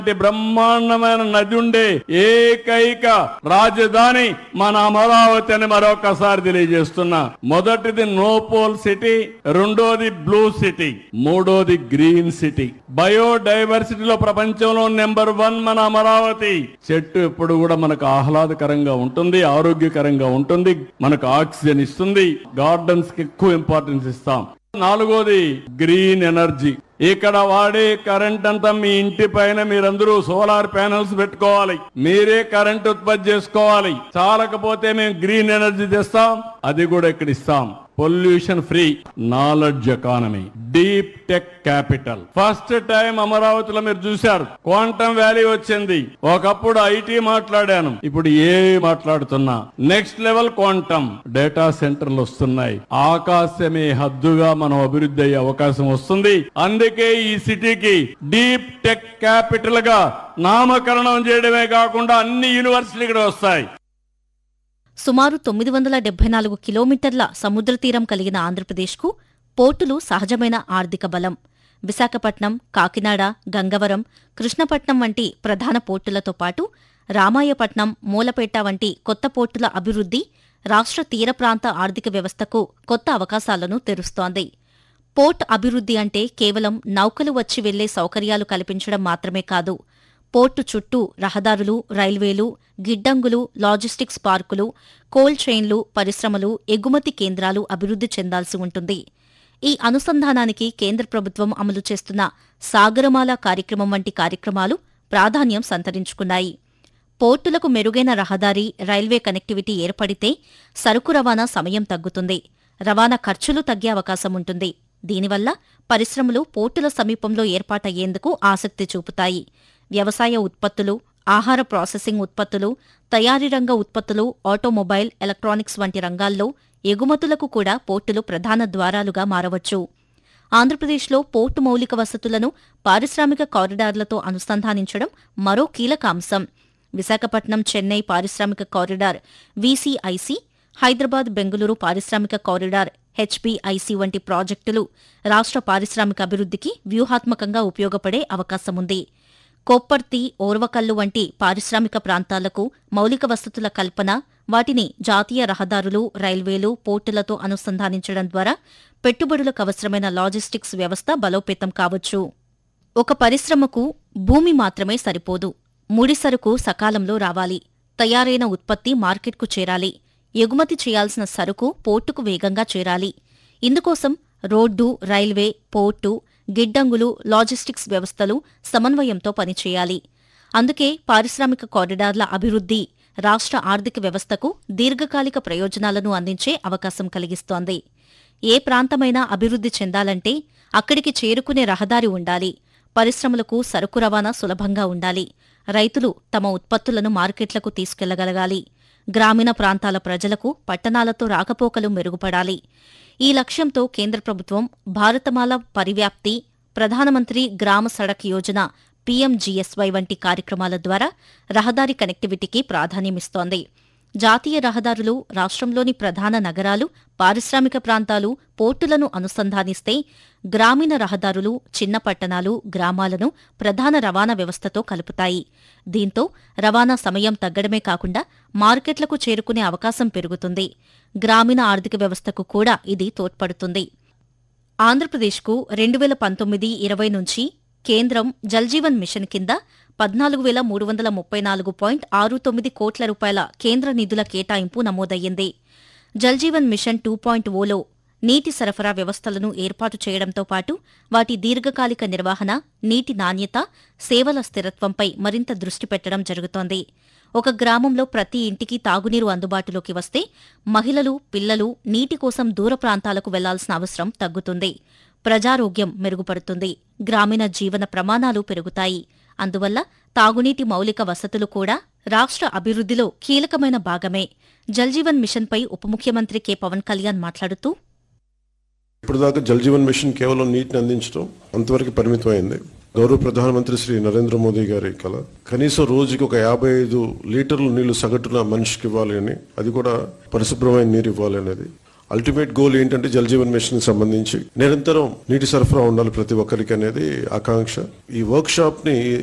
ఇలాంటి బ్రహ్మాండమైన నది ఉండే ఏకైక రాజధాని మన అమరావతి అని మరొకసారి తెలియజేస్తున్నా మొదటిది నోపోల్ సిటీ రెండోది బ్లూ సిటీ మూడోది గ్రీన్ సిటీ బయోడైవర్సిటీలో ప్రపంచంలో నెంబర్ వన్ మన అమరావతి చెట్టు ఎప్పుడు కూడా మనకు ఆహ్లాదకరంగా ఉంటుంది ఆరోగ్యకరంగా ఉంటుంది మనకు ఆక్సిజన్ ఇస్తుంది గార్డెన్స్ కి ఎక్కువ ఇంపార్టెన్స్ ఇస్తాం నాలుగోది గ్రీన్ ఎనర్జీ ఇక్కడ వాడే కరెంట్ అంతా మీ ఇంటి పైన మీరందరూ సోలార్ ప్యానెల్స్ పెట్టుకోవాలి మీరే కరెంట్ ఉత్పత్తి చేసుకోవాలి చాలకపోతే మేము గ్రీన్ ఎనర్జీ తెస్తాం అది కూడా ఇక్కడ ఇస్తాం pollution free knowledge economy deep tech capital first time అమరావతిలో మీరు చూశారు క్వాంటమ్ వ్యాలీ వచ్చింది ఒకప్పుడు ఐటీ మాట్లాడాను ఇప్పుడు ఏ మాట్లాడుతున్నా నెక్స్ట్ లెవెల్ క్వాంటమ్ డేటా సెంటర్లు వస్తున్నాయి ఆకాశమే హద్దుగా మనం అభివృద్ధి అయ్యే అవకాశం వస్తుంది అందుకే ఈ సిటీకి డీప్ టెక్ క్యాపిటల్ గా నామకరణం చేయడమే కాకుండా అన్ని యూనివర్సిటీలు ఇక్కడ వస్తాయి సుమారు తొమ్మిది వందల డెబ్బై నాలుగు కిలోమీటర్ల సముద్ర తీరం కలిగిన ఆంధ్రప్రదేశ్కు పోర్టులు సహజమైన ఆర్థిక బలం విశాఖపట్నం కాకినాడ గంగవరం కృష్ణపట్నం వంటి ప్రధాన పోర్టులతో పాటు రామాయపట్నం మూలపేట వంటి కొత్త పోర్టుల అభివృద్ధి రాష్ట్ర తీర ప్రాంత ఆర్థిక వ్యవస్థకు కొత్త అవకాశాలను తెరుస్తోంది పోర్ట్ అభివృద్ధి అంటే కేవలం నౌకలు వచ్చి వెళ్లే సౌకర్యాలు కల్పించడం మాత్రమే కాదు పోర్టు చుట్టూ రహదారులు రైల్వేలు గిడ్డంగులు లాజిస్టిక్స్ పార్కులు కోల్డ్ చైన్లు పరిశ్రమలు ఎగుమతి కేంద్రాలు అభివృద్ధి చెందాల్సి ఉంటుంది ఈ అనుసంధానానికి కేంద్ర ప్రభుత్వం అమలు చేస్తున్న సాగరమాల కార్యక్రమం వంటి కార్యక్రమాలు ప్రాధాన్యం సంతరించుకున్నాయి పోర్టులకు మెరుగైన రహదారి రైల్వే కనెక్టివిటీ ఏర్పడితే సరుకు రవాణా సమయం తగ్గుతుంది రవాణా ఖర్చులు తగ్గే అవకాశం ఉంటుంది దీనివల్ల పరిశ్రమలు పోర్టుల సమీపంలో ఏర్పాటయ్యేందుకు ఆసక్తి చూపుతాయి వ్యవసాయ ఉత్పత్తులు ఆహార ప్రాసెసింగ్ ఉత్పత్తులు తయారీ రంగ ఉత్పత్తులు ఆటోమొబైల్ ఎలక్ట్రానిక్స్ వంటి రంగాల్లో ఎగుమతులకు కూడా పోర్టులు ప్రధాన ద్వారాలుగా మారవచ్చు ఆంధ్రప్రదేశ్లో పోర్టు మౌలిక వసతులను పారిశ్రామిక కారిడార్లతో అనుసంధానించడం మరో కీలక అంశం విశాఖపట్నం చెన్నై పారిశ్రామిక కారిడార్ వీసీఐసి హైదరాబాద్ బెంగళూరు పారిశ్రామిక కారిడార్ హెచ్పీఐసి వంటి ప్రాజెక్టులు రాష్ట్ర పారిశ్రామిక అభివృద్ధికి వ్యూహాత్మకంగా ఉపయోగపడే అవకాశముంది కొప్పర్తి ఓర్వకల్లు వంటి పారిశ్రామిక ప్రాంతాలకు మౌలిక వసతుల కల్పన వాటిని జాతీయ రహదారులు రైల్వేలు పోర్టులతో అనుసంధానించడం ద్వారా పెట్టుబడులకు అవసరమైన లాజిస్టిక్స్ వ్యవస్థ బలోపేతం కావచ్చు ఒక పరిశ్రమకు భూమి మాత్రమే సరిపోదు ముడి సరుకు సకాలంలో రావాలి తయారైన ఉత్పత్తి మార్కెట్కు చేరాలి ఎగుమతి చేయాల్సిన సరుకు పోర్టుకు వేగంగా చేరాలి ఇందుకోసం రోడ్డు రైల్వే పోర్టు గిడ్డంగులు లాజిస్టిక్స్ వ్యవస్థలు సమన్వయంతో పనిచేయాలి అందుకే పారిశ్రామిక కారిడార్ల అభివృద్ధి రాష్ట్ర ఆర్థిక వ్యవస్థకు దీర్ఘకాలిక ప్రయోజనాలను అందించే అవకాశం కలిగిస్తోంది ఏ ప్రాంతమైనా అభివృద్ధి చెందాలంటే అక్కడికి చేరుకునే రహదారి ఉండాలి పరిశ్రమలకు సరుకు రవాణా సులభంగా ఉండాలి రైతులు తమ ఉత్పత్తులను మార్కెట్లకు తీసుకెళ్లగలగాలి గ్రామీణ ప్రాంతాల ప్రజలకు పట్టణాలతో రాకపోకలు మెరుగుపడాలి ఈ లక్ష్యంతో కేంద్ర ప్రభుత్వం భారతమాల పరివ్యాప్తి ప్రధానమంత్రి గ్రామ సడక్ యోజన పీఎంజీఎస్వై వంటి కార్యక్రమాల ద్వారా రహదారి కనెక్టివిటీకి ప్రాధాన్యమిస్తోంది జాతీయ రహదారులు రాష్ట్రంలోని ప్రధాన నగరాలు పారిశ్రామిక ప్రాంతాలు పోర్టులను అనుసంధానిస్తే గ్రామీణ రహదారులు చిన్న పట్టణాలు గ్రామాలను ప్రధాన రవాణా వ్యవస్థతో కలుపుతాయి దీంతో రవాణా సమయం తగ్గడమే కాకుండా మార్కెట్లకు చేరుకునే అవకాశం పెరుగుతుంది గ్రామీణ ఆర్థిక వ్యవస్థకు కూడా ఇది తోడ్పడుతుంది ఆంధ్రప్రదేశ్కు రెండు వేల పంతొమ్మిది ఇరవై నుంచి కేంద్రం జల్జీవన్ మిషన్ కింద పద్నాలుగు వేల మూడు వందల ముప్పై నాలుగు పాయింట్ ఆరు తొమ్మిది కోట్ల రూపాయల కేంద్ర నిధుల కేటాయింపు నమోదయ్యింది జల్జీవన్ మిషన్ టూ పాయింట్ ఓలో నీటి సరఫరా వ్యవస్థలను ఏర్పాటు చేయడంతో పాటు వాటి దీర్ఘకాలిక నిర్వహణ నీటి నాణ్యత సేవల స్థిరత్వంపై మరింత దృష్టి పెట్టడం జరుగుతోంది ఒక గ్రామంలో ప్రతి ఇంటికి తాగునీరు అందుబాటులోకి వస్తే మహిళలు పిల్లలు నీటి కోసం దూర ప్రాంతాలకు వెళ్లాల్సిన అవసరం తగ్గుతుంది ప్రజారోగ్యం మెరుగుపడుతుంది గ్రామీణ జీవన ప్రమాణాలు పెరుగుతాయి అందువల్ల తాగునీటి మౌలిక వసతులు కూడా రాష్ట్ర అభివృద్ధిలో కీలకమైన భాగమే జల్జీవన్ మిషన్పై ఉప ముఖ్యమంత్రి కె పవన్ కళ్యాణ్ మాట్లాడుతూ ఇప్పటిదాకా జల్ జీవన్ మిషన్ కేవలం నీటిని అందించడం అంతవరకు పరిమితమైంది గౌరవ ప్రధానమంత్రి శ్రీ నరేంద్ర మోదీ గారి కల కనీసం రోజుకి ఒక యాభై ఐదు లీటర్ల నీళ్లు సగటున మనిషికి ఇవ్వాలి అని అది కూడా పరిశుభ్రమైన నీరు ఇవ్వాలి అనేది అల్టిమేట్ గోల్ ఏంటంటే జల్ జీవన్ మిషన్ సంబంధించి నిరంతరం నీటి సరఫరా ఉండాలి ప్రతి ఒక్కరికి అనేది ఆకాంక్ష ఈ వర్క్ షాప్ ని